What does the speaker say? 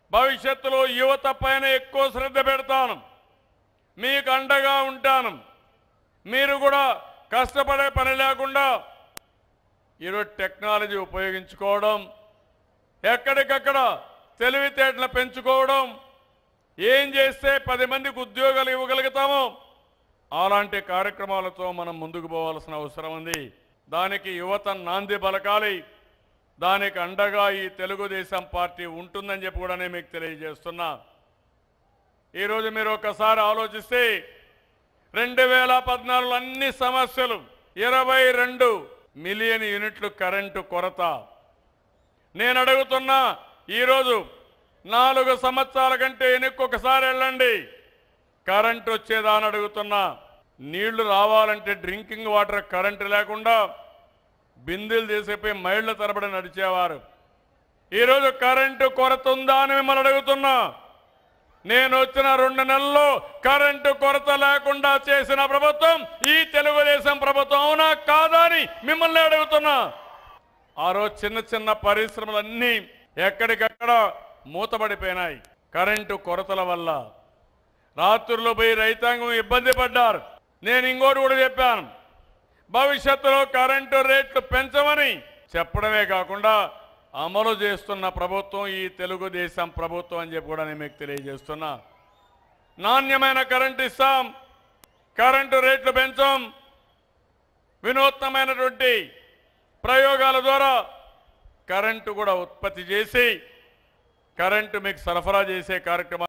భవిష్యత్తులో యువత పైన ఎక్కువ శ్రద్ధ పెడతాను మీకు అండగా ఉంటాను మీరు కూడా కష్టపడే పని లేకుండా ఈరోజు టెక్నాలజీ ఉపయోగించుకోవడం ఎక్కడికక్కడ తెలివితేటలు పెంచుకోవడం ఏం చేస్తే పది మందికి ఉద్యోగాలు ఇవ్వగలుగుతామో అలాంటి కార్యక్రమాలతో మనం ముందుకు పోవాల్సిన అవసరం ఉంది దానికి యువత నాంది పలకాలి దానికి అండగా ఈ తెలుగుదేశం పార్టీ ఉంటుందని చెప్పి కూడా నేను మీకు తెలియజేస్తున్నా ఈరోజు మీరు ఒకసారి ఆలోచిస్తే రెండు వేల పద్నాలుగులో అన్ని సమస్యలు ఇరవై రెండు మిలియన్ యూనిట్లు కరెంటు కొరత నేను అడుగుతున్నా ఈరోజు నాలుగు సంవత్సరాల కంటే వెనక్కి ఒకసారి వెళ్ళండి కరెంట్ వచ్చేదా అని అడుగుతున్నా నీళ్లు రావాలంటే డ్రింకింగ్ వాటర్ కరెంటు లేకుండా బిందెలు తీసిపోయి మైళ్ళ తరబడి నడిచేవారు ఈరోజు కరెంటు కొరత ఉందా అని మిమ్మల్ని అడుగుతున్నా నేను వచ్చిన రెండు నెలల్లో కరెంటు కొరత లేకుండా చేసిన ప్రభుత్వం ఈ తెలుగుదేశం ప్రభుత్వం అవునా కాదా అని మిమ్మల్ని అడుగుతున్నా ఆ రోజు చిన్న చిన్న పరిశ్రమలన్నీ ఎక్కడికక్కడ మూతపడిపోయినాయి కరెంటు కొరతల వల్ల రాత్రుల్లో పోయి రైతాంగం ఇబ్బంది పడ్డారు నేను ఇంకోటి కూడా చెప్పాను భవిష్యత్తులో కరెంటు రేట్లు పెంచమని చెప్పడమే కాకుండా అమలు చేస్తున్న ప్రభుత్వం ఈ తెలుగుదేశం ప్రభుత్వం అని చెప్పి కూడా నేను మీకు తెలియజేస్తున్నా నాణ్యమైన కరెంటు ఇస్తాం కరెంటు రేట్లు పెంచాం వినూత్నమైనటువంటి ప్రయోగాల ద్వారా కరెంటు కూడా ఉత్పత్తి చేసి కరెంటు మీకు సరఫరా చేసే కార్యక్రమం